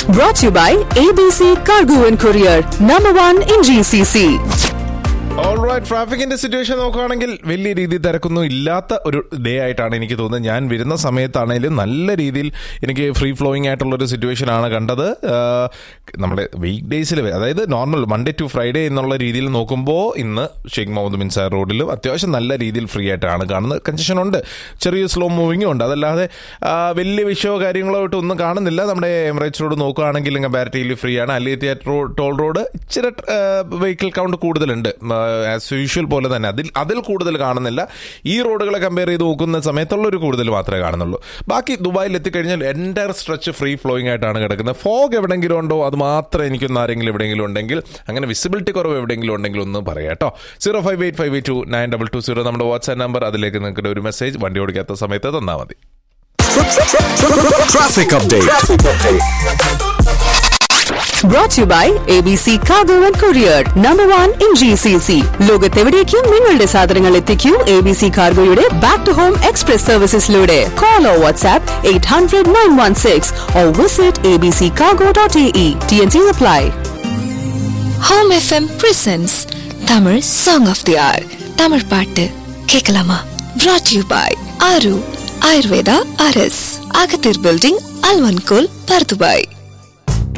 Brought to you by ABC Cargo and Courier, number one in GCC. All right ട്രാഫിക്കിന്റെ situation നോക്കുകയാണെങ്കിൽ വലിയ രീതിയിൽ തിരക്കൊന്നും ഇല്ലാത്ത ഒരു ഡേ ആയിട്ടാണ് എനിക്ക് തോന്നുന്നത് ഞാൻ വരുന്ന സമയത്താണെങ്കിലും നല്ല രീതിയിൽ എനിക്ക് ഫ്രീ ഫ്ലോയിങ് ആയിട്ടുള്ള ഒരു സിറ്റുവേഷൻ ആണ് കണ്ടത് ആഹ് നമ്മുടെ വീക്ക് ഡേയ്സിൽ അതായത് നോർമൽ മൺഡേ ടു ഫ്രൈഡേ എന്നുള്ള രീതിയിൽ നോക്കുമ്പോൾ ഇന്ന് ഷെയ്ഖ് മുഹമ്മദ് ബിൻ സാർ റോഡിലും അത്യാവശ്യം നല്ല രീതിയിൽ ഫ്രീ ആയിട്ടാണ് കാണുന്നത് കൺജഷൻ ഉണ്ട് ചെറിയ സ്ലോ മൂവിങ്ങും ഉണ്ട് അതല്ലാതെ ആഹ് വലിയ വിഷയമോ കാര്യങ്ങളോ ആയിട്ട് ഒന്നും കാണുന്നില്ല നമ്മുടെ എമിറേറ്റ്സ് റോഡ് നോക്കുകയാണെങ്കിൽ കമ്പാരിറ്റീവ്ലി ഫ്രീ ആണ് അലിയത്തിയ ടോൾ റോഡ് ഇച്ചിരി വെഹിക്കിൾ കൗണ്ട് കൂടുതലുണ്ട് ആസ് യൂഷ്വൽ പോലെ തന്നെ അതിൽ അതിൽ കൂടുതൽ കാണുന്നില്ല ഈ റോഡുകളെ കമ്പയർ ചെയ്ത് നോക്കുന്ന സമയത്തുള്ള ഒരു കൂടുതൽ മാത്രമേ കാണുന്നുള്ളൂ ബാക്കി ദുബായിൽ എത്തിക്കഴിഞ്ഞാൽ എൻ്റയർ സ്ട്രെച്ച് ഫ്രീ ഫ്ലോയിങ് ആയിട്ടാണ് കിടക്കുന്നത് ഫോഗ് എവിടെയെങ്കിലും ഉണ്ടോ അത് മാത്രം എനിക്കൊന്ന് ആരെങ്കിലും എവിടെയെങ്കിലും ഉണ്ടെങ്കിൽ അങ്ങനെ വിസിബിലിറ്റി കുറവ് എവിടെയെങ്കിലും ഉണ്ടെങ്കിൽ ഒന്ന് പറയാം കേട്ടോ zero five eight five eight two nine double two zero നമ്മുടെ വാട്സ്ആപ്പ് നമ്പർ അതിലേക്ക് നിങ്ങൾക്ക് ഒരു മെസ്സേജ് വണ്ടി ഓടിക്കാത്ത സമയത്ത് തന്നാൽ മതി Traffic update. Brought to you by ABC Cargo and Courier, number one in GCC. ലോകത്തെവിടേക്കും നിങ്ങളുടെ സാധനങ്ങൾ എത്തിക്കൂ എ ബി സി കാർഗോയുടെ ബാക്ക് ടു ഹോം എക്സ്പ്രസ് സർവീസസിലൂടെ call or WhatsApp eight hundred nine one six o visit A B C cargo dot A E T N C apply home FM presents Tamil song of the hour Tamil பாட்டு கேட்கலாமா brought you by Aru Ayurveda அரஸ் அகத்தீர் building அல்வன்கோல் Bur Dubai